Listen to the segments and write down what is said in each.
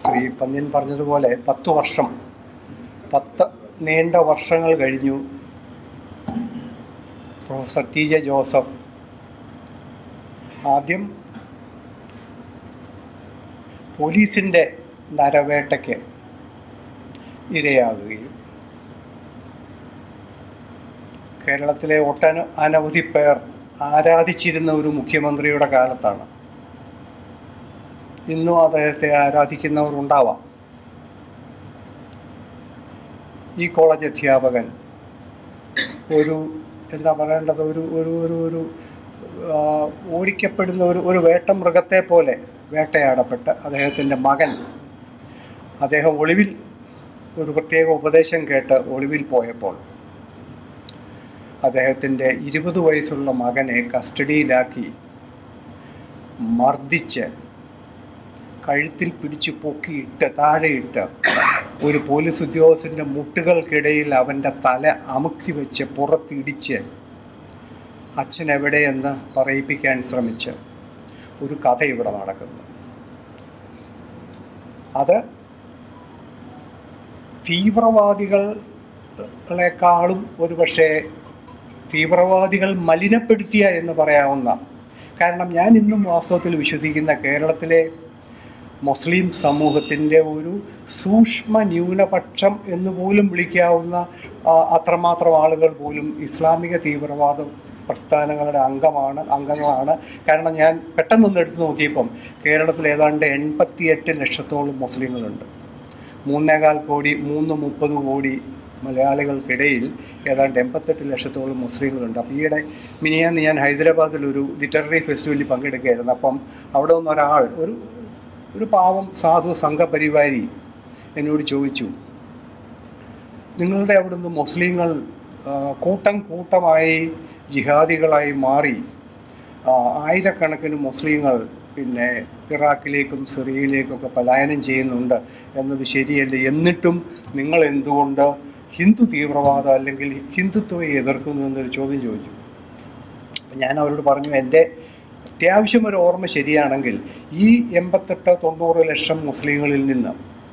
ശ്രീ പന്ന്യൻ പറഞ്ഞതുപോലെ പത്ത് വർഷം പത്ത് നീണ്ട വർഷങ്ങൾ കഴിഞ്ഞു പ്രൊഫസർ ടി ജെ ജോസഫ് ആദ്യം പോലീസിൻ്റെ നരവേട്ടയ്ക്ക് ഇരയാകുകയും കേരളത്തിലെ ഒട്ടന അനവധി പേർ ആരാധിച്ചിരുന്ന ഒരു മുഖ്യമന്ത്രിയുടെ കാലത്താണ് ഇന്നും അദ്ദേഹത്തെ ആരാധിക്കുന്നവർ ഉണ്ടാവാം ഈ കോളേജ് അധ്യാപകൻ ഒരു എന്താ പറയേണ്ടത് ഒരു ഒരു ഒരു ഒരു ആ, ഓടിക്കപ്പെടുന്ന ഒരു ഒരു വേട്ടമൃഗത്തെ പോലെ വേട്ടയാടപ്പെട്ട് അദ്ദേഹത്തിൻ്റെ മകൻ അദ്ദേഹം ഒളിവിൽ ഒരു പ്രത്യേക ഉപദേശം കേട്ട് ഒളിവിൽ പോയപ്പോൾ അദ്ദേഹത്തിൻ്റെ ഇരുപത് വയസ്സുള്ള മകനെ കസ്റ്റഡിയിലാക്കി മർദ്ദിച്ച് കഴുത്തിൽ പിടിച്ച് പൊക്കിയിട്ട് താഴെയിട്ട് ഒരു പോലീസ് ഉദ്യോഗസ്ഥൻ്റെ മുട്ടുകൾക്കിടയിൽ അവൻ്റെ തല അമുക്തി വെച്ച് പുറത്തിടിച്ച് അച്ഛൻ എവിടെയെന്ന് പറയിപ്പിക്കാൻ ശ്രമിച്ച് ഒരു കഥ ഇവിടെ നടക്കുന്നു അത് തീവ്രവാദികളെക്കാളും ഒരുപക്ഷെ തീവ്രവാദികൾ മലിനപ്പെടുത്തിയ എന്ന് പറയാവുന്ന കാരണം ഞാൻ ഇന്നും വാസ്തവത്തിൽ വിശ്വസിക്കുന്ന കേരളത്തിലെ മുസ്ലിം സമൂഹത്തിൻ്റെ ഒരു സൂക്ഷ്മ ന്യൂനപക്ഷം എന്ന് പോലും വിളിക്കാവുന്ന ആ, അത്രമാത്രം ആളുകൾ പോലും ഇസ്ലാമിക തീവ്രവാദ പ്രസ്ഥാനങ്ങളുടെ അംഗമാണ് അംഗങ്ങളാണ് കാരണം ഞാൻ പെട്ടെന്നൊന്ന് എടുത്തു നോക്കിയപ്പം കേരളത്തിൽ ഏതാണ്ട് എൺപത്തിയെട്ട് ലക്ഷത്തോളം മുസ്ലിങ്ങളുണ്ട് മൂന്നേകാൽ കോടി മൂന്ന് മുപ്പത് കോടി മലയാളികൾക്കിടയിൽ ഏതാണ്ട് എൺപത്തെട്ട് ലക്ഷത്തോളം മുസ്ലിങ്ങളുണ്ട് അപ്പോൾ ഈയിടെ മിനിയാന്ന് ഞാൻ ഹൈദരാബാദിൽ ഒരു ലിറ്റററി ഫെസ്റ്റിവലിൽ പങ്കെടുക്കുകയായിരുന്നു അപ്പം അവിടെ നിന്ന് ഒരാൾ ഒരു ഒരു പാവം സാധു സംഘപരിവാരി എന്നോട് ചോദിച്ചു നിങ്ങളുടെ അവിടുന്ന് മുസ്ലിങ്ങൾ ആ, കൂട്ടം കൂട്ടമായി ജിഹാദികളായി മാറി ആ, ആയിരക്കണക്കിന് മുസ്ലിങ്ങൾ പിന്നെ ഇറാഖിലേക്കും സിറിയയിലേക്കൊക്കെ പലായനം ചെയ്യുന്നുണ്ട് എന്നത് ശരിയല്ല എന്നിട്ടും നിങ്ങൾ എന്തുകൊണ്ട് ഹിന്ദു തീവ്രവാദം അല്ലെങ്കിൽ ഹിന്ദുത്വയെ എതിർക്കുന്നു എന്നൊരു ചോദ്യം ചോദിച്ചു അപ്പം ഞാൻ അവരോട് പറഞ്ഞു എൻ്റെ അത്യാവശ്യം ഒരു ഓർമ്മ ശരിയാണെങ്കിൽ ഈ എൺപത്തെട്ട് തൊണ്ണൂറ് ലക്ഷം മുസ്ലിങ്ങളിൽ നിന്ന്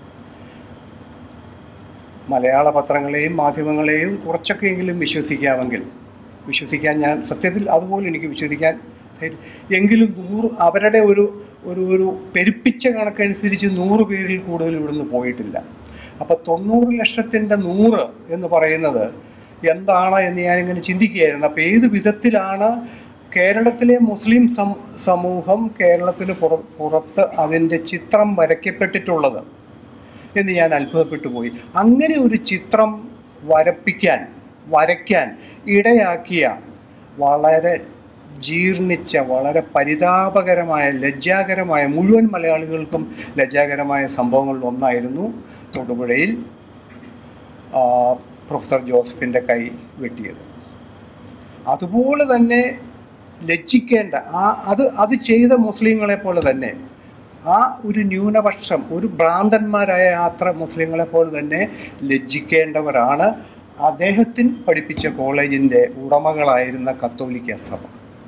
മലയാള പത്രങ്ങളെയും മാധ്യമങ്ങളെയും കുറച്ചൊക്കെയെങ്കിലും വിശ്വസിക്കാമെങ്കിൽ വിശ്വസിക്കാൻ ഞാൻ സത്യത്തിൽ അതുപോലെ എനിക്ക് വിശ്വസിക്കാൻ ധൈര്യം- എങ്കിലും നൂറ് അവരുടെ ഒരു ഒരു ഒരു പെരുപ്പിച്ച കണക്കനുസരിച്ച് നൂറ് പേരിൽ കൂടുതൽ ഇവിടുന്ന് പോയിട്ടില്ല അപ്പോൾ തൊണ്ണൂറ് ലക്ഷത്തിൻ്റെ നൂറ് എന്ന് പറയുന്നത് എന്താണ് എന്ന് ഞാനിങ്ങനെ ചിന്തിക്കുകയായിരുന്നു അപ്പോൾ ഏത് വിധത്തിലാണ് കേരളത്തിലെ മുസ്ലിം സം സമൂഹം കേരളത്തിന് പുറ പുറത്ത് അതിൻ്റെ ചിത്രം വരയ്ക്കപ്പെട്ടിട്ടുള്ളത് എന്ന് ഞാൻ അത്ഭുതപ്പെട്ടു പോയി അങ്ങനെ ഒരു ചിത്രം വരപ്പിക്കാൻ വരയ്ക്കാൻ ഇടയാക്കിയ വളരെ ജീർണിച്ച വളരെ പരിതാപകരമായ ലജ്ജാകരമായ മുഴുവൻ മലയാളികൾക്കും ലജ്ജാകരമായ സംഭവങ്ങളിൽ ഒന്നായിരുന്നു തൊടുപുഴയിൽ ആ, പ്രൊഫസർ ജോസഫിൻ്റെ കൈ വെട്ടിയത് അതുപോലെ തന്നെ ലജ്ജിക്കേണ്ട ആ അത് അത് ചെയ്ത മുസ്ലിങ്ങളെ പോലെ തന്നെ ആ ഒരു ന്യൂനപക്ഷം ഒരു ഭ്രാന്തന്മാരായ യാത്ര മുസ്ലിങ്ങളെ പോലെ തന്നെ ലജ്ജിക്കേണ്ടവരാണ് അദ്ദേഹത്തിന് പഠിപ്പിച്ച കോളേജിൻ്റെ ഉടമകളായിരുന്ന കത്തോലിക്ക സഭ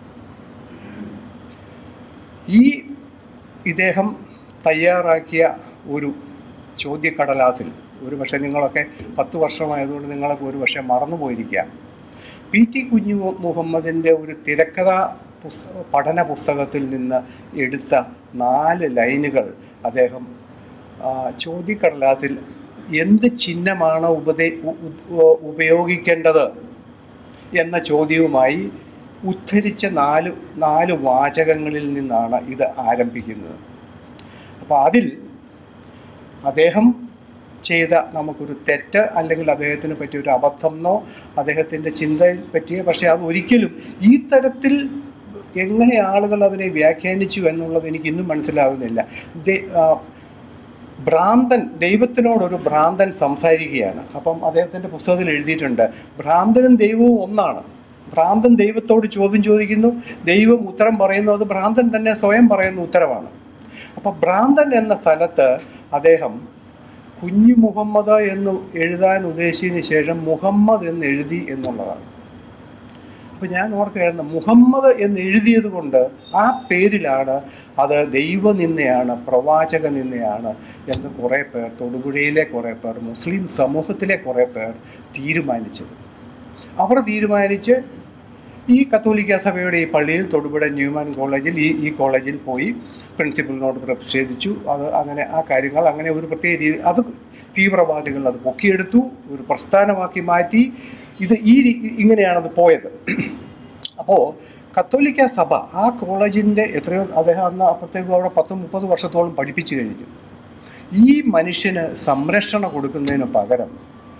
ഈ ഇദ്ദേഹം തയ്യാറാക്കിയ ഒരു ചോദ്യക്കടലാസിൽ ഒരു പക്ഷേ നിങ്ങളൊക്കെ പത്ത് വർഷമായതുകൊണ്ട് നിങ്ങളൊക്കെ ഒരു പക്ഷേ മറന്നുപോയിരിക്കാം പി ടി കുഞ്ഞു മുഹമ്മദിൻ്റെ ഒരു തിരക്കഥാ പുസ്തക പഠന പുസ്തകത്തിൽ നിന്ന് എടുത്ത നാല് ലൈനുകൾ അദ്ദേഹം ആ, ചോദ്യക്കടലാസിൽ എന്ത് ചിഹ്നമാണ് ഉപദേ ഉ- ഉ- ഉപയോഗിക്കേണ്ടത് എന്ന ചോദ്യവുമായി ഉദ്ധരിച്ച നാല് നാല് വാചകങ്ങളിൽ നിന്നാണ് ഇത് ആരംഭിക്കുന്നത് അപ്പോൾ അതിൽ അദ്ദേഹം ചെയ്ത നമുക്കൊരു തെറ്റ് അല്ലെങ്കിൽ അദ്ദേഹത്തിന് പറ്റിയ ഒരു അബദ്ധം എന്നോ അദ്ദേഹത്തിൻ്റെ ചിന്തയിൽ പറ്റിയ പക്ഷേ അത് ഒരിക്കലും ഈ തരത്തിൽ എങ്ങനെ ആളുകൾ അതിനെ വ്യാഖ്യാനിച്ചു എന്നുള്ളത് എനിക്ക് ഇന്നും മനസ്സിലാകുന്നില്ല ദേ- ആ, ഭ്രാന്തൻ ദൈവത്തിനോടൊരു ഭ്രാന്തൻ സംസാരിക്കുകയാണ് അപ്പം അദ്ദേഹത്തിൻ്റെ പുസ്തകത്തിൽ എഴുതിയിട്ടുണ്ട് ഭ്രാന്തനും ദൈവവും ഒന്നാണ് ഭ്രാന്തൻ ദൈവത്തോട് ചോദ്യം ചോദിക്കുന്നു ദൈവം ഉത്തരം പറയുന്നു അത് ഭ്രാന്തൻ തന്നെ സ്വയം പറയുന്ന ഉത്തരവാണ് അപ്പം ഭ്രാന്തൻ എന്ന സ്ഥലത്ത് അദ്ദേഹം കുഞ്ഞു മുഹമ്മദ് എന്ന് എഴുതാൻ ഉദ്ദേശിച്ചതിന് ശേഷം മുഹമ്മദ് എന്ന് എഴുതി എന്നുള്ളതാണ് അപ്പോൾ ഞാൻ ഓർക്കുകയായിരുന്നു മുഹമ്മദ് എന്ന് എഴുതിയത് കൊണ്ട് ആ പേരിലാണ് അത് ദൈവനിന്ദയാണ് പ്രവാചക നിന്ദയാണ് എന്ന് കുറേ പേർ തൊടുപുഴയിലെ കുറേ പേർ മുസ്ലിം സമൂഹത്തിലെ കുറേ പേർ തീരുമാനിച്ചത് അവർ തീരുമാനിച്ച് ഈ കത്തോലിക്ക സഭയുടെ ഈ പള്ളിയിൽ തൊടുപുഴ ന്യൂമാൻ കോളേജിൽ ഈ ഈ കോളേജിൽ പോയി പ്രിൻസിപ്പലിനോട് പ്രതിഷേധിച്ചു അത് അങ്ങനെ ആ കാര്യങ്ങൾ അങ്ങനെ ഒരു പ്രത്യേക രീതി അത് തീവ്രവാദികൾ അത് പൊക്കിയെടുത്തു ഒരു പ്രസ്ഥാനമാക്കി മാറ്റി ഇത് ഈ രീ- ഇങ്ങനെയാണത് പോയത് അപ്പോൾ കത്തോലിക്ക സഭ ആ കോളേജിൻ്റെ എത്രയോ അദ്ദേഹം അന്ന് അപ്പോഴത്തേക്കും അവിടെ പത്ത് മുപ്പത് വർഷത്തോളം പഠിപ്പിച്ചു കഴിഞ്ഞു ഈ മനുഷ്യന് സംരക്ഷണം കൊടുക്കുന്നതിന് പകരം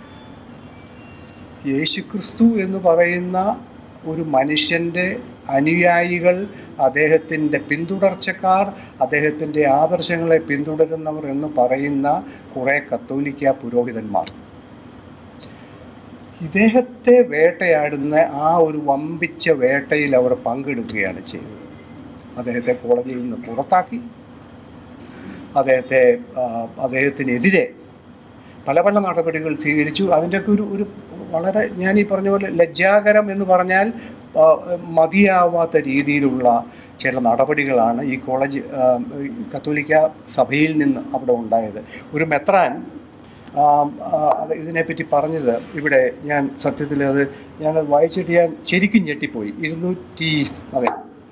യേശുക്രിസ്തു എന്ന് പറയുന്ന ഒരു മനുഷ്യൻ്റെ അനുയായികൾ അദ്ദേഹത്തിൻ്റെ പിന്തുടർച്ചക്കാർ അദ്ദേഹത്തിൻ്റെ ആദർശങ്ങളെ പിന്തുടരുന്നവർ എന്ന് പറയുന്ന കുറേ കത്തോലിക്ക പുരോഹിതന്മാർ ഇദ്ദേഹത്തെ വേട്ടയാടുന്ന ആ ഒരു വമ്പിച്ച വേട്ടയിൽ അവർ പങ്കെടുക്കുകയാണ് ചെയ്തത് അദ്ദേഹത്തെ കോളേജിൽ നിന്ന് പുറത്താക്കി അദ്ദേഹത്തെ ആ, അദ്ദേഹത്തിനെതിരെ പല പല നടപടികൾ സ്വീകരിച്ചു അതിൻ്റെയൊക്കെ ഒരു ഒരു വളരെ ഞാൻ ഈ പറഞ്ഞ പോലെ ലജ്ജാകരം എന്ന് പറഞ്ഞാൽ ആ, മതിയാവാത്ത രീതിയിലുള്ള ചില നടപടികളാണ് ഈ കോളേജ് ആ, ഈ കത്തോലിക്ക സഭയിൽ നിന്ന് അവിടെ ഉണ്ടായത് ഒരു മെത്രാൻ ആ, ആ, അത് ഇതിനെപ്പറ്റി പറഞ്ഞത് ഇവിടെ ഞാൻ സത്യത്തിൽ അത് ഞാനത് വായിച്ചിട്ട് ഞാൻ ശരിക്കും ഞെട്ടിപ്പോയി ഇരുന്നൂറ്റി അതെ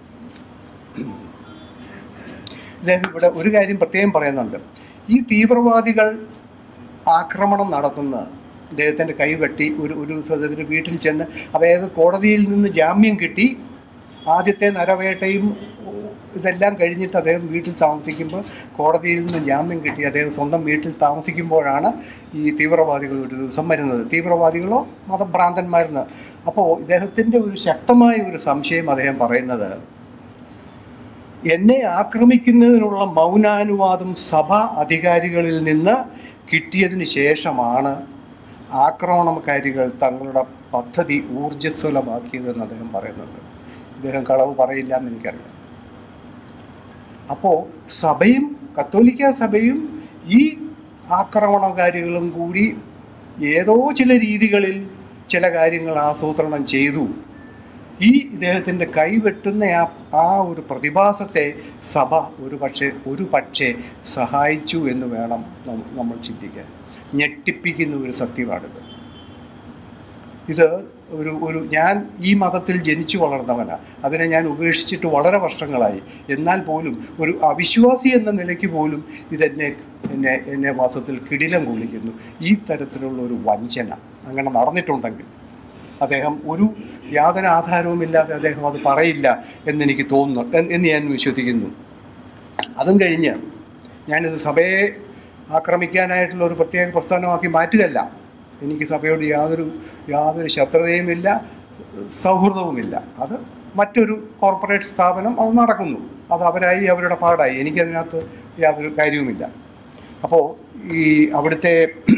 ഇദ്ദേഹം ഇവിടെ ഒരു കാര്യം പ്രത്യേകം പറയുന്നുണ്ട് ഈ തീവ്രവാദികൾ ആക്രമണം നടത്തുന്ന അദ്ദേഹത്തിൻ്റെ കൈവെട്ടി ഒരു ഒരു ഒരു വീട്ടിൽ ചെന്ന് അതായത് കോടതിയിൽ നിന്ന് ജാമ്യം കിട്ടി ആദ്യത്തെ നരവേട്ടയും ഇതെല്ലാം കഴിഞ്ഞിട്ട് അദ്ദേഹം വീട്ടിൽ താമസിക്കുമ്പോൾ കോടതിയിൽ നിന്ന് ജാമ്യം കിട്ടി അദ്ദേഹം സ്വന്തം വീട്ടിൽ താമസിക്കുമ്പോഴാണ് ഈ തീവ്രവാദികൾ ഒരു ദിവസം വരുന്നത് തീവ്രവാദികളോ മതഭ്രാന്തന്മാരെന്ന് അപ്പോൾ ഇദ്ദേഹത്തിൻ്റെ ഒരു ശക്തമായ ഒരു സംശയം അദ്ദേഹം പറയുന്നത് എന്നെ ആക്രമിക്കുന്നതിനുള്ള മൗനാനുവാദം സഭ അധികാരികളിൽ നിന്ന് കിട്ടിയതിന് ശേഷമാണ് ആക്രമണകാരികൾ തങ്ങളുടെ പദ്ധതി ഊർജ്ജസ്വലമാക്കിയതെന്ന് അദ്ദേഹം പറയുന്നുണ്ട് ഇദ്ദേഹം കളവ് പറയില്ല എന്ന് എനിക്കറിയാം അപ്പോൾ സഭയും കത്തോലിക്ക സഭയും ഈ ആക്രമണകാരികളും കൂടി ഏതോ ചില രീതികളിൽ ചില കാര്യങ്ങൾ ആസൂത്രണം ചെയ്തു ഈ ഇദ്ദേഹത്തിൻ്റെ കൈവെട്ടുന്ന ആ ആ ഒരു പ്രതിഭാസത്തെ സഭ ഒരു പക്ഷേ ഒരു പക്ഷേ സഹായിച്ചു എന്ന് വേണം നം- നമ്മൾ ചിന്തിക്കാൻ ഞെട്ടിപ്പിക്കുന്ന ഒരു സത്യമാണിത് ഇത് ഒരു ഒരു ഞാൻ ഈ മതത്തിൽ ജനിച്ചു വളർന്നവനാണ് അതിനെ ഞാൻ ഉപേക്ഷിച്ചിട്ട് വളരെ വർഷങ്ങളായി എന്നാൽ പോലും ഒരു അവിശ്വാസി എന്ന നിലയ്ക്ക് പോലും ഇതെന്നെ എന്നെ എന്നെ വാസത്തിൽ കിടിലം കൊള്ളിക്കുന്നു ഈ തരത്തിലുള്ള ഒരു വഞ്ചന അങ്ങനെ നടന്നിട്ടുണ്ടെങ്കിൽ അദ്ദേഹം ഒരു യാതൊരു ആധാരവുമില്ലാതെ അദ്ദേഹം അത് പറയില്ല എന്നെനിക്ക് തോന്നുന്നു എന്ന് എന്ന് ഞാൻ വിശ്വസിക്കുന്നു അതും കഴിഞ്ഞ് ഞാനിത് സഭയെ ആക്രമിക്കാനായിട്ടുള്ള ഒരു പ്രത്യേക പ്രസ്ഥാനമാക്കി മാറ്റുകയല്ല എനിക്ക് സഭയോട് യാതൊരു യാതൊരു ശത്രുതയുമില്ല സൗഹൃദവുമില്ല അത് മറ്റൊരു കോർപ്പറേറ്റ് സ്ഥാപനം അത് നടക്കുന്നു അത് അവരായി അവരുടെ പാടായി എനിക്കതിനകത്ത് യാതൊരു കാര്യവുമില്ല അപ്പോൾ ഈ അവിടുത്തെ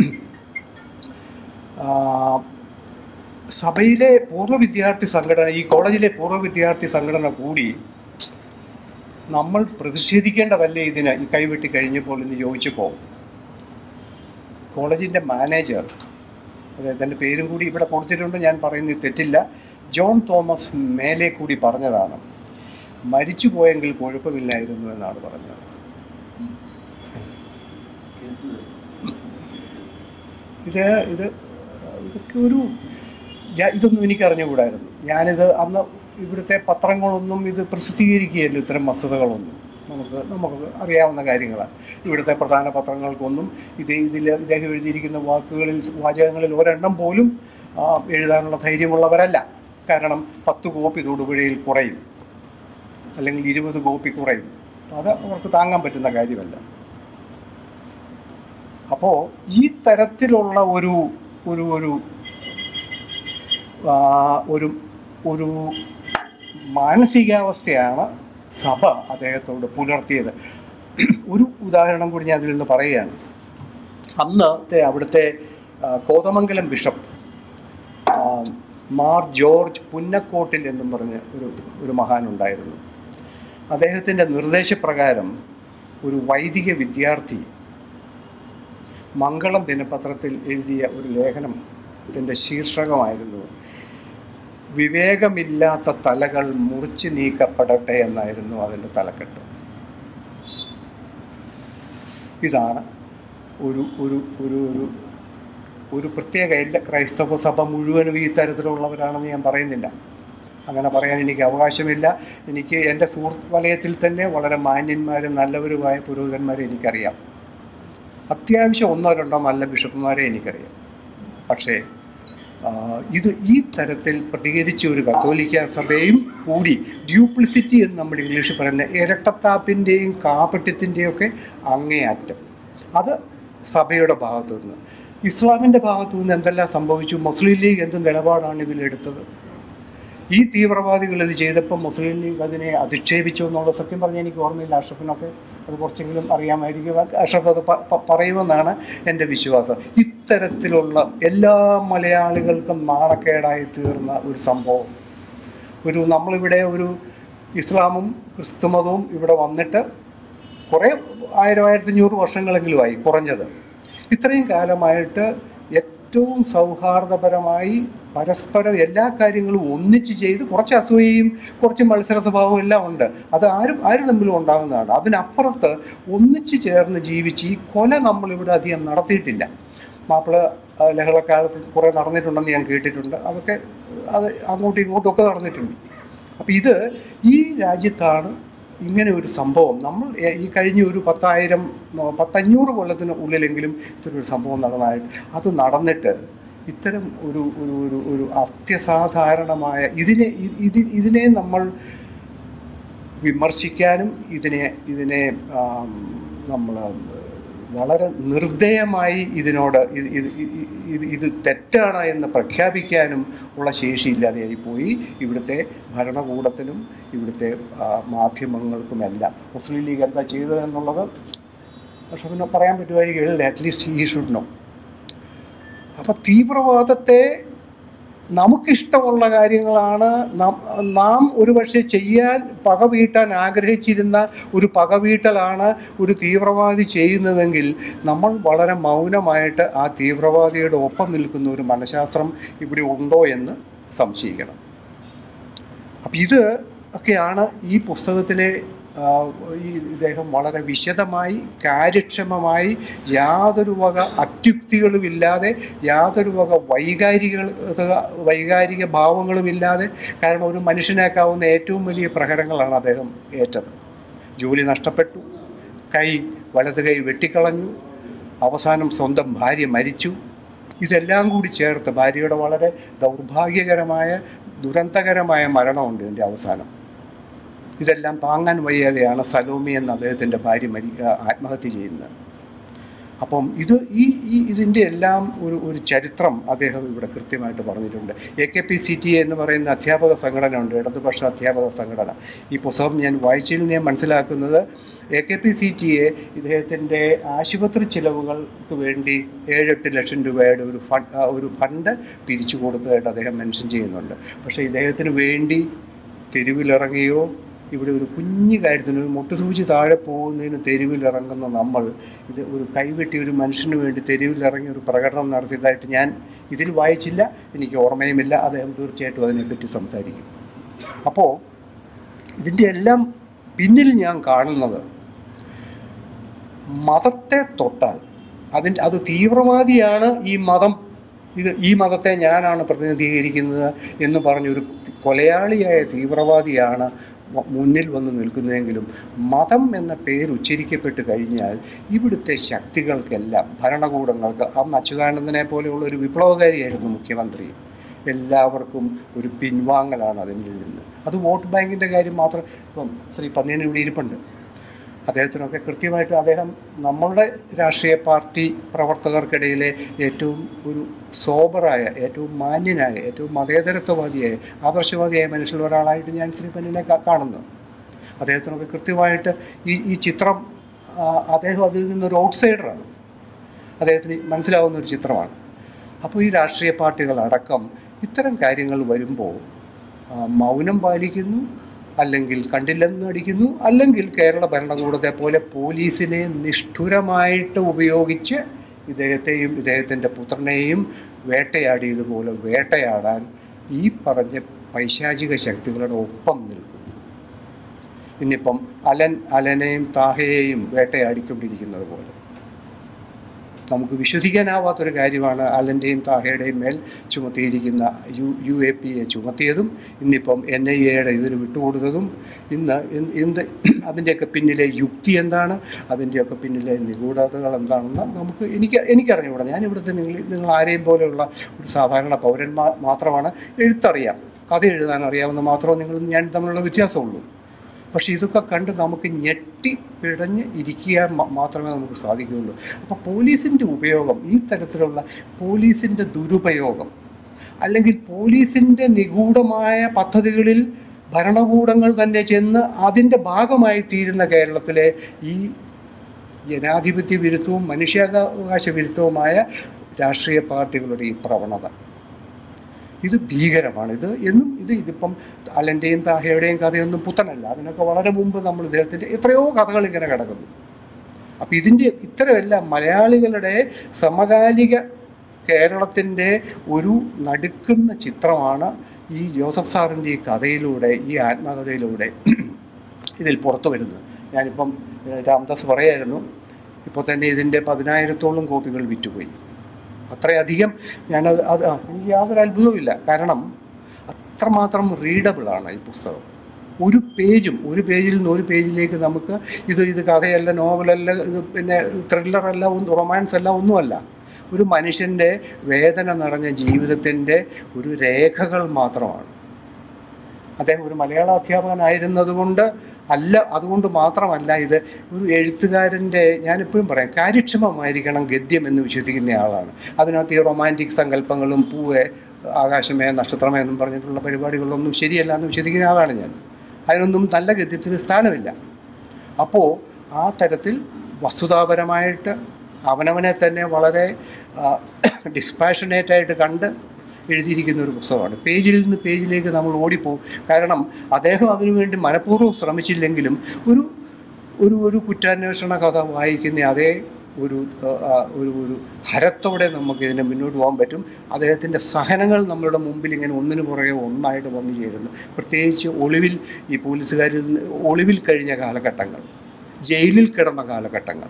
ആ, സഭയിലെ പൂർവ്വ വിദ്യാർത്ഥി സംഘടന ഈ കോളേജിലെ പൂർവ്വ വിദ്യാർത്ഥി സംഘടന കൂടി നമ്മൾ പ്രതിഷേധിക്കേണ്ടതല്ലേ ഇതിന് ഈ കൈവെട്ടി കഴിഞ്ഞപ്പോൾ എന്ന് ചോദിച്ചപ്പോൾ കോളേജിൻ്റെ മാനേജർ അദ്ദേഹത്തിൻ്റെ പേരും കൂടി ഇവിടെ കൊടുത്തിട്ടുണ്ട് ഞാൻ പറയുന്നത് തെറ്റില്ല ജോൺ തോമസ് മേലെ കൂടി പറഞ്ഞതാണ് മരിച്ചു പോയെങ്കിൽ കുഴപ്പമില്ലായിരുന്നു എന്നാണ് പറഞ്ഞത് ഇത് ഇത് ഇതൊക്കെ ഒരു ഞാൻ- ഇതൊന്നും എനിക്ക് അറിഞ്ഞുകൂടായിരുന്നു ഞാനിത് അന്ന് ഇവിടുത്തെ പത്രങ്ങളൊന്നും ഇത് പ്രസിദ്ധീകരിക്കുകയല്ല ഇത്തരം വസ്തുതകളൊന്നും നമുക്ക് നമുക്ക് അറിയാവുന്ന കാര്യങ്ങളാണ് ഇവിടുത്തെ പ്രധാന പത്രങ്ങൾക്കൊന്നും ഇത് ഇതിൽ ഇദ്ദേഹം എഴുതിയിരിക്കുന്ന വാക്കുകളിൽ വാചകങ്ങളിൽ ഒരെണ്ണം പോലും ആ, എഴുതാനുള്ള ധൈര്യമുള്ളവരല്ല കാരണം പത്ത് കോപ്പി തൊടുപുഴയിൽ കുറയും അല്ലെങ്കിൽ ഇരുപത് കോപ്പി കുറയും അത് അവർക്ക് താങ്ങാൻ പറ്റുന്ന കാര്യമല്ല അപ്പോൾ ഈ തരത്തിലുള്ള ഒരു ഒരു ഒരു ആ, ഒരു ഒരു മാനസികാവസ്ഥയാണ് സഭ അദ്ദേഹത്തോട് പുലർത്തിയത് ഒരു ഉദാഹരണം കൂടി ഞാൻ അതിൽ നിന്ന് പറയുകയാണ് അന്നത്തെ അവിടുത്തെ ആ, കോതമംഗലം ബിഷപ്പ് ആ, മാർ ജോർജ് പുന്നക്കോട്ടിൽ എന്നും പറഞ്ഞ് ഒരു ഒരു മഹാനുണ്ടായിരുന്നു അദ്ദേഹത്തിൻ്റെ നിർദ്ദേശപ്രകാരം ഒരു വൈദിക വിദ്യാർത്ഥി മംഗളം ദിനപത്രത്തിൽ എഴുതിയ ഒരു ലേഖനത്തിൻ്റെ ശീർഷകമായിരുന്നു വിവേകമില്ലാത്ത തലകൾ മുറിച്ച് നീക്കപ്പെടട്ടെ എന്നായിരുന്നു അതിൻ്റെ തലക്കെട്ട് ഇതാണ് ഒരു ഒരു ഒരു ഒരു ഒരു പ്രത്യേക എല്ലാ ക്രൈസ്തവ സഭ മുഴുവനും ഈ തരത്തിലുള്ളവരാണെന്ന് ഞാൻ പറയുന്നില്ല അങ്ങനെ പറയാൻ എനിക്ക് അവകാശമില്ല എനിക്ക് എൻ്റെ സുഹൃത്ത് വലയത്തിൽ തന്നെ വളരെ മാന്യന്മാരും നല്ലവരുമായ പുരോഹിതന്മാരെ എനിക്കറിയാം അത്യാവശ്യം ഒന്നോ രണ്ടോ നല്ല ബിഷപ്പുമാരെ എനിക്കറിയാം പക്ഷേ ആ, ഇത് ഈ തരത്തിൽ പ്രതികരിച്ച ഒരു കത്തോലിക്ക സഭയും കൂടി ഡ്യൂപ്ലിസിറ്റി എന്ന് നമ്മൾ ഇംഗ്ലീഷിൽ പറയുന്ന ഇരട്ടത്താപ്പിൻ്റെയും കാപട്യത്തിൻ്റെയും ഒക്കെ അങ്ങേയറ്റം അത് സഭയുടെ ഭാഗത്തു നിന്ന് ഇസ്ലാമിൻ്റെ ഭാഗത്തു നിന്ന് എന്തെല്ലാം സംഭവിച്ചു മുസ്ലിം ലീഗ് എന്ത് നിലപാടാണ് ഇതിലെടുത്തത് ഈ തീവ്രവാദികൾ ഇത് ചെയ്തപ്പോൾ മുസ്ലിം ലീഗ് അതിനെ അധിക്ഷേപിച്ചു എന്നുള്ള സത്യം പറഞ്ഞാൽ എനിക്ക് ഓർമ്മയില്ല അഷ്റഫിനൊക്കെ അത് കുറച്ചെങ്കിലും അറിയാമായിരിക്കും അഷ്റഫ് അത് പ- പ- പറയുമെന്നാണ് എൻ്റെ വിശ്വാസം ഇത്തരത്തിലുള്ള എല്ലാ മലയാളികൾക്കും നാണക്കേടായി തീർന്ന ഒരു സംഭവം ഒരു നമ്മളിവിടെ ഒരു ഇസ്ലാമും ക്രിസ്തുമതവും ഇവിടെ വന്നിട്ട് കുറേ ആയിരം ആയിരത്തഞ്ഞൂറ് വർഷങ്ങളെങ്കിലുമായി കുറഞ്ഞത് ഇത്രയും കാലമായിട്ട് ഏറ്റവും സൗഹാർദ്ദപരമായി പരസ്പരം എല്ലാ കാര്യങ്ങളും ഒന്നിച്ച് ചെയ്ത് കുറച്ച് അസൂയയും കുറച്ച് മത്സര സ്വഭാവവും എല്ലാം ഉണ്ട് അത് ആരും ആരും തമ്മിലും ഉണ്ടാകുന്നതാണ് അതിനപ്പുറത്ത് ഒന്നിച്ച് ചേർന്ന് ജീവിച്ച് ഈ കൊല നമ്മളിവിടെ അധികം നടത്തിയിട്ടില്ല മാപ്പിള ആ, ലഹളക്കാലത്ത് കുറേ നടന്നിട്ടുണ്ടെന്ന് ഞാൻ കേട്ടിട്ടുണ്ട് അതൊക്കെ അത് അങ്ങോട്ടും ഇങ്ങോട്ടും ഒക്കെ നടന്നിട്ടുണ്ട് അപ്പോൾ ഇത് ഈ രാജ്യത്താണ് ഇങ്ങനെ ഒരു സംഭവം നമ്മൾ എ- ഈ കഴിഞ്ഞ ഒരു പത്തായിരം ആ, പത്തഞ്ഞൂറ് കൊല്ലത്തിന് ഉള്ളിലെങ്കിലും ഇത്തരം ഒരു സംഭവം നടന്നതായിട്ട് അത് നടന്നിട്ട് ഇത്തരം ഒരു ഒരു ഒരു ഒരു അത്യസാധാരണമായ ഇതിനെ ഇ- ഇത് ഇതിനെ നമ്മൾ വിമർശിക്കാനും ഇതിനെ ഇതിനെ ആം, നമ്മൾ വളരെ നിർദ്ദയമായി ഇതിനോട് ഇത് ഇത് ഇത് ഇത് ഇത് തെറ്റാണ് എന്ന് പ്രഖ്യാപിക്കാനും ഉള്ള ശേഷിയില്ലാതെയായി പോയി ഇവിടുത്തെ ഭരണകൂടത്തിനും ഇവിടുത്തെ ആ, മാധ്യമങ്ങൾക്കുമെല്ലാം മുസ്ലിം ലീഗ് എന്താ ചെയ്തത് എന്നുള്ളത് പക്ഷെ പിന്നെ പറയാൻ പറ്റുമായിരിക്കും അറ്റ്ലീസ്റ്റ് ഈ ഷുഡ് നോ അപ്പം തീവ്രവാദത്തെ നമുക്കിഷ്ടമുള്ള കാര്യങ്ങളാണ് നാം നാം ഒരുപക്ഷെ ചെയ്യാൻ പകവീട്ടാൻ ആഗ്രഹിച്ചിരുന്ന ഒരു പകവീട്ടലാണ് ഒരു തീവ്രവാദി ചെയ്യുന്നതെങ്കിൽ നമ്മൾ വളരെ മൗനമായിട്ട് ആ തീവ്രവാദിയുടെ ഒപ്പം നിൽക്കുന്ന ഒരു മനഃശാസ്ത്രം ഇവിടെ ഉണ്ടോ എന്ന് സംശയിക്കണം അപ്പം ഇത് ഒക്കെയാണ് ഈ പുസ്തകത്തിലെ ആ, ഈ ഇദ്ദേഹം വളരെ വിശദമായി കാര്യക്ഷമമായി യാതൊരു വക അത്യുക്തികളുമില്ലാതെ യാതൊരു വക വൈകാരിക വൈകാരിക ഭാവങ്ങളുമില്ലാതെ കാരണം ഒരു മനുഷ്യനേക്കാവുന്ന ഏറ്റവും വലിയ പ്രഹരങ്ങളാണ് അദ്ദേഹം ഏറ്റത് ജോലി നഷ്ടപ്പെട്ടു കൈ വലത് കൈ വെട്ടിക്കളഞ്ഞു അവസാനം സ്വന്തം ഭാര്യ മരിച്ചു ഇതെല്ലാം കൂടി ചേർത്ത് ഭാര്യയുടെ വളരെ ദൗർഭാഗ്യകരമായ ദുരന്തകരമായ മരണമുണ്ട് ഇതിൻ്റെ അവസാനം ഇതെല്ലാം താങ്ങാൻ വയ്യാതെയാണ് സലോമി എന്ന അദ്ദേഹത്തിൻ്റെ ഭാര്യ മരി ആ, ആത്മഹത്യ ചെയ്യുന്നത് അപ്പം ഇത് ഈ ഈ ഇതിൻ്റെ എല്ലാം ഒരു ഒരു ചരിത്രം അദ്ദേഹം ഇവിടെ കൃത്യമായിട്ട് പറഞ്ഞിട്ടുണ്ട് A K P C T A എന്ന് പറയുന്ന അധ്യാപക സംഘടന ഉണ്ട് ഇടതുപക്ഷ അധ്യാപക സംഘടന ഈ പുസ്തകം ഞാൻ വായിച്ചതിൽ ഞാൻ മനസ്സിലാക്കുന്നത് A K P C T A ഇദ്ദേഹത്തിൻ്റെ ആശുപത്രി ചിലവുകൾക്ക് വേണ്ടി ഏഴെട്ട് ലക്ഷം രൂപയുടെ ഒരു ഫണ്ട് ഒരു ഫണ്ട് പിരിച്ചു കൊടുത്തതായിട്ട് അദ്ദേഹം മെൻഷൻ ചെയ്യുന്നുണ്ട് പക്ഷേ ഇദ്ദേഹത്തിന് വേണ്ടി തെരുവിലിറങ്ങിയോ ഇവിടെ ഒരു കുഞ്ഞു കാര്യത്തിന് ഒരു മുട്ടുസൂചി താഴെ പോകുന്നതിന് തെരുവിലിറങ്ങുന്ന നമ്മൾ ഇത് ഒരു കൈവെട്ടി ഒരു മനുഷ്യന് വേണ്ടി തെരുവിലിറങ്ങി ഒരു പ്രകടനം നടത്തിയതായിട്ട് ഞാൻ ഇതിൽ വായിച്ചില്ല എനിക്ക് ഓർമ്മയുമില്ല അദ്ദേഹം തീർച്ചയായിട്ടും അതിനെപ്പറ്റി സംസാരിക്കും അപ്പോൾ ഇതിൻ്റെ എല്ലാം പിന്നിൽ ഞാൻ കാണുന്നത് മതത്തെ തൊട്ടാൽ അതിൻ്റെ അത് തീവ്രവാദിയാണ് ഈ മതം ഇത് ഈ മതത്തെ ഞാനാണ് പ്രതിനിധീകരിക്കുന്നത് എന്ന് പറഞ്ഞൊരു കൊലയാളിയായ തീവ്രവാദിയാണ് മ- മുന്നിൽ വന്ന് നിൽക്കുന്നതെങ്കിലും മതം എന്ന പേര് ഉച്ചരിക്കപ്പെട്ട് കഴിഞ്ഞാൽ ഇവിടുത്തെ ശക്തികൾക്കെല്ലാം ഭരണകൂടങ്ങൾക്ക് അന്ന് അച്യുതാനന്ദനെ പോലെയുള്ള ഒരു വിപ്ലവകാരിയായിരുന്നു മുഖ്യമന്ത്രി എല്ലാവർക്കും ഒരു പിൻവാങ്ങലാണ് അതിൽ നിന്ന് അത് വോട്ട് ബാങ്കിൻ്റെ കാര്യം മാത്രം ഇപ്പം ശ്രീ പന്നീൻ ഇവിടെ ഇരിപ്പുണ്ട് അദ്ദേഹത്തിനൊക്കെ കൃത്യമായിട്ട് അദ്ദേഹം നമ്മളുടെ രാഷ്ട്രീയ പാർട്ടി പ്രവർത്തകർക്കിടയിലെ ഏറ്റവും ഒരു സോബറായ ഏറ്റവും മാന്യനായ ഏറ്റവും മതേതരത്വവാദിയായ ആദർശവാദിയായ മനുഷ്യരിൽ ഒരാളായിട്ട് ഞാൻ ശ്രീ പന്നിനെ കാ- കാണുന്നു അദ്ദേഹത്തിനൊക്കെ കൃത്യമായിട്ട് ഈ ഈ ചിത്രം ആ, അദ്ദേഹം അതിൽ നിന്നൊരു ഔട്ട്സൈഡറാണ് അദ്ദേഹത്തിന് മനസ്സിലാവുന്ന ഒരു ചിത്രമാണ് അപ്പോൾ ഈ രാഷ്ട്രീയ പാർട്ടികളടക്കം ഇത്തരം കാര്യങ്ങൾ വരുമ്പോൾ ആ, മൗനം പാലിക്കുന്നു അല്ലെങ്കിൽ കണ്ടില്ലെന്ന് അടിക്കുന്നു അല്ലെങ്കിൽ കേരള ഭരണകൂടത്തെ പോലെ പോലീസിനെ നിഷ്ഠുരമായിട്ട് ഉപയോഗിച്ച് ഇദ്ദേഹത്തെയും ഇദ്ദേഹത്തിൻ്റെ പുത്രനെയും വേട്ടയാടിയതുപോലെ വേട്ടയാടാൻ ഈ പറഞ്ഞ പൈശാചിക ശക്തികളുടെ ഒപ്പം നിൽക്കും ഇന്നിപ്പം അലൻ അലനെയും താഹയെയും വേട്ടയാടിക്കൊണ്ടിരിക്കുന്നത് പോലെ നമുക്ക് വിശ്വസിക്കാനാവാത്തൊരു കാര്യമാണ് അലൻ്റെയും താഹയുടെയും മേൽ ചുമത്തിയിരിക്കുന്ന U U A P A ചുമത്തിയതും ഇന്നിപ്പം എൻ ഐ എയുടെ ഇതിന് വിട്ടുകൊടുത്തതും ഇന്ന് എന്ത് എന്ത് അതിൻ്റെയൊക്കെ പിന്നിലെ യുക്തി എന്താണ് അതിൻ്റെയൊക്കെ പിന്നിലെ നിഗൂഢതകൾ എന്താണെന്ന് നമുക്ക് എനിക്ക് എനിക്കറിഞ്ഞുകൂടാ ഞാൻ ഇവിടുത്തെ നിങ്ങൾ നിങ്ങൾ ആരെയും പോലെയുള്ള ഒരു സാധാരണ പൗരന്മാർ മാത്രമാണ് എഴുത്തറിയാം കഥ എഴുതാൻ അറിയാവുന്ന മാത്രമേ നിങ്ങൾ ഞാൻ തമ്മിലുള്ള വ്യത്യാസമുള്ളൂ പക്ഷേ ഇതൊക്കെ കണ്ട് നമുക്ക് ഞെട്ടി പിടഞ്ഞ് ഇരിക്കാൻ മ- മാത്രമേ നമുക്ക് സാധിക്കുകയുള്ളൂ അപ്പോൾ പോലീസിൻ്റെ ഉപയോഗം ഈ തരത്തിലുള്ള പോലീസിൻ്റെ ദുരുപയോഗം അല്ലെങ്കിൽ പോലീസിൻ്റെ നിഗൂഢമായ പദ്ധതികളിൽ ഭരണകൂടങ്ങൾ തന്നെ ചെന്ന് അതിൻ്റെ ഭാഗമായി തീരുന്ന കേരളത്തിലെ ഈ ജനാധിപത്യ വിരുദ്ധവും മനുഷ്യാവകാശ വിരുദ്ധവുമായ രാഷ്ട്രീയ പാർട്ടികളുടെ ഈ പ്രവണത ഇത് ഭീകരമാണ് ഇത് എന്നും ഇത് ഇതിപ്പം അലൻ്റെയും താഹയുടെയും കഥയൊന്നും പുത്തനല്ല അതിനൊക്കെ വളരെ മുമ്പ് നമ്മൾ ഇദ്ദേഹത്തിൻ്റെ എത്രയോ കഥകൾ ഇങ്ങനെ കിടക്കുന്നു അപ്പം ഇതിൻ്റെ ഇത്തരമെല്ലാം മലയാളികളുടെ സമകാലിക കേരളത്തിൻ്റെ ഒരു നടുക്കുന്ന ചിത്രമാണ് ഈ ജോസഫ് സാറിൻ്റെ ഈ കഥയിലൂടെ ഈ ആത്മകഥയിലൂടെ ഇതിൽ പുറത്തു വരുന്നത് ഞാനിപ്പം ഏഹ്, രാംദാസ് പറയായിരുന്നു ഇപ്പോൾ തന്നെ ഇതിൻ്റെ പതിനായിരത്തോളം കോപ്പികൾ വിറ്റുപോയി അത്രയധികം ഞാനത് അത് ആ, എനിക്ക് യാതൊരു അത്ഭുതവുമില്ല കാരണം അത്രമാത്രം റീഡബിളാണ് ഈ പുസ്തകം ഒരു പേജും ഒരു പേജിൽ നിന്ന് ഒരു പേജിലേക്ക് നമുക്ക് ഇത് ഇത് കഥയല്ല നോവലല്ല ഇത് പിന്നെ ത്രില്ലറല്ല ഒന്നും റൊമാൻസ് അല്ല ഒന്നുമല്ല ഒരു മനുഷ്യൻ്റെ വേദന നിറഞ്ഞ ജീവിതത്തിൻ്റെ ഒരു രേഖകൾ മാത്രമാണ് അദ്ദേഹം ഒരു മലയാള അധ്യാപകനായിരുന്നത് കൊണ്ട് അല്ല അതുകൊണ്ട് മാത്രമല്ല ഇത് ഒരു എഴുത്തുകാരൻ്റെ ഞാനിപ്പോഴും പറയാം കാര്യക്ഷമമായിരിക്കണം ഗദ്യം എന്ന് വിശ്വസിക്കുന്ന ആളാണ് അതിനകത്ത് ഈ റൊമാൻറ്റിക് സങ്കല്പങ്ങളും പൂവെ ആകാശമേ നക്ഷത്രമേ എന്നും പറഞ്ഞിട്ടുള്ള പരിപാടികളൊന്നും ശരിയല്ല എന്ന് വിശ്വസിക്കുന്ന ആളാണ് ഞാൻ അതിനൊന്നും നല്ല ഗദ്യത്തിന് സ്ഥാനമില്ല അപ്പോൾ ആ തരത്തിൽ വസ്തുതാപരമായിട്ട് അവനവനെ തന്നെ വളരെ ഡിസ്പാഷനേറ്റായിട്ട് കണ്ട് എഴുതിയിരിക്കുന്ന ഒരു പുസ്തകമാണ് പേജിൽ നിന്ന് പേജിലേക്ക് നമ്മൾ ഓടിപ്പോകും കാരണം അദ്ദേഹം അതിനുവേണ്ടി മനഃപൂർവ്വം ശ്രമിച്ചില്ലെങ്കിലും ഒരു ഒരു ഒരു കുറ്റാന്വേഷണ കഥ വായിക്കുന്ന അതേ ഒരു ആ, ഒരു ഒരു ഹരത്തോടെ നമുക്ക് ഇതിനെ മുന്നോട്ട് പോകാൻ പറ്റും അദ്ദേഹത്തിൻ്റെ സഹനങ്ങൾ നമ്മളുടെ മുമ്പിൽ ഇങ്ങനെ ഒന്നിനു പുറകെ ഒന്നായിട്ട് വന്നു ചേരുന്നു പ്രത്യേകിച്ച് ഒളിവിൽ ഈ പോലീസുകാരിൽ നിന്ന് ഒളിവിൽ കഴിഞ്ഞ കാലഘട്ടങ്ങൾ ജയിലിൽ കിടന്ന കാലഘട്ടങ്ങൾ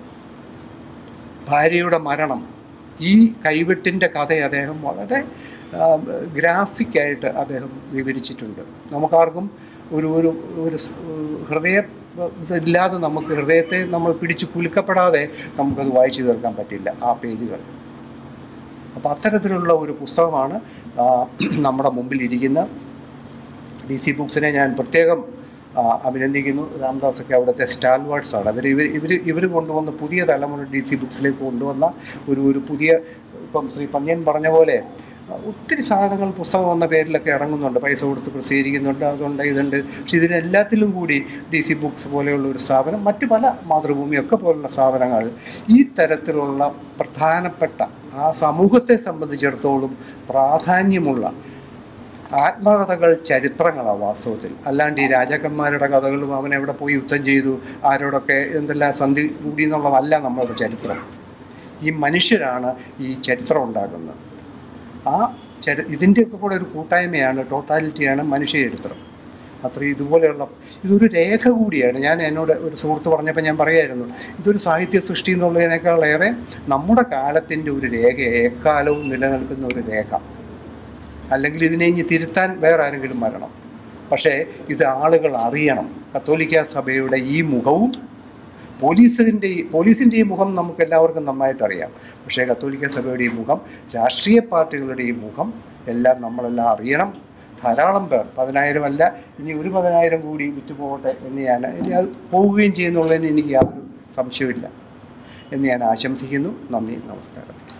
ഭാര്യയുടെ മരണം ഈ കൈവെട്ടിൻ്റെ കഥ അദ്ദേഹം വളരെ ഗ്രാഫിക്കായിട്ട് അദ്ദേഹം വിവരിച്ചിട്ടുണ്ട് നമുക്കാർക്കും ഒരു ഒരു ഒരു സ്- ഹൃദയ ഇല്ലാതെ നമുക്ക് ഹൃദയത്തെ നമ്മൾ പിടിച്ച് കുലുക്കപ്പെടാതെ നമുക്കത് വായിച്ചു തീർക്കാൻ പറ്റില്ല ആ പേജുകൾ അപ്പോൾ അത്തരത്തിലുള്ള ഒരു പുസ്തകമാണ് ആ, നമ്മുടെ മുമ്പിൽ ഇരിക്കുന്ന ഡി സി ബുക്സിനെ ഞാൻ പ്രത്യേകം ആ, അഭിനന്ദിക്കുന്നു രാംദാസൊക്കെ അവിടുത്തെ സ്റ്റാൽവാർഡ്സ് ആണ് അവർ ഇവർ ഇവർ ഇവർ കൊണ്ടുവന്ന പുതിയ തലമുറ ഡി സി ബുക്സിലേക്ക് കൊണ്ടുവന്ന ഒരു ഒരു പുതിയ ഇപ്പം ശ്രീ പന്ന്യൻ പറഞ്ഞ പോലെ ആ, ഒത്തിരി സാധനങ്ങൾ പുസ്തകം എന്ന പേരിലൊക്കെ ഇറങ്ങുന്നുണ്ട് പൈസ കൊടുത്ത് പ്രസിദ്ധീകരിക്കുന്നുണ്ട് അതുണ്ട് ഇതുണ്ട് പക്ഷെ ഇതിനെല്ലാത്തിലും കൂടി ഡി സി ബുക്സ് പോലെയുള്ള ഒരു സ്ഥാപനം മറ്റു പല മാതൃഭൂമിയൊക്കെ പോലുള്ള സ്ഥാപനങ്ങൾ ഈ തരത്തിലുള്ള പ്രധാനപ്പെട്ട ആ സമൂഹത്തെ സംബന്ധിച്ചിടത്തോളം പ്രാധാന്യമുള്ള ആത്മകഥകൾ ചരിത്രങ്ങളാണ് വാസ്തവത്തിൽ അല്ലാണ്ട് ഈ രാജാക്കന്മാരുടെ കഥകളും അവൻ എവിടെ പോയി യുദ്ധം ചെയ്തു ആരോടൊക്കെ എന്തെല്ലാം സന്ധി കൂടി എന്നുള്ളതല്ല നമ്മളുടെ ചരിത്രം ഈ മനുഷ്യരാണ് ഈ ചരിത്രം ഉണ്ടാക്കുന്നത് ആ ചരി ഇതിൻ്റെയൊക്കെ കൂടെ ഒരു കൂട്ടായ്മയാണ് ടോട്ടാലിറ്റിയാണ് മനുഷ്യ ചരിത്രം അത്ര ഇതുപോലെയുള്ള ഇതൊരു രേഖ കൂടിയാണ് ഞാൻ എന്നോട് ഒരു സുഹൃത്ത് പറഞ്ഞപ്പോൾ ഞാൻ പറയായിരുന്നു ഇതൊരു സാഹിത്യ സൃഷ്ടി എന്നുള്ളതിനേക്കാളേറെ നമ്മുടെ കാലത്തിൻ്റെ ഒരു രേഖ എക്കാലവും നിലനിൽക്കുന്ന ഒരു രേഖ അല്ലെങ്കിൽ ഇതിനെ ഇനി തിരുത്താൻ വേറെ ആരെങ്കിലും വരണം പക്ഷേ ഇത് ആളുകൾ അറിയണം കത്തോലിക്ക സഭയുടെ ഈ മുഖവും പോലീസിൻ്റെ പോലീസിൻ്റെ ഈ മുഖം നമുക്ക് എല്ലാവർക്കും നന്നായിട്ട് അറിയാം പക്ഷേ കത്തോലിക്ക സഭയുടെ ഈ മുഖം രാഷ്ട്രീയ പാർട്ടികളുടെ ഈ മുഖം എല്ലാം നമ്മളെല്ലാം അറിയണം ധാരാളം പേർ പതിനായിരം അല്ല ഇനി ഒരു പതിനായിരം കൂടി വിറ്റുപോകട്ടെ എന്ന് ഞാൻ ഇനി അത് പോവുകയും ചെയ്യുന്നുള്ളതിന് എനിക്ക് യാതൊരു സംശയമില്ല എന്ന് ഞാൻ ആശംസിക്കുന്നു നന്ദി നമസ്കാരം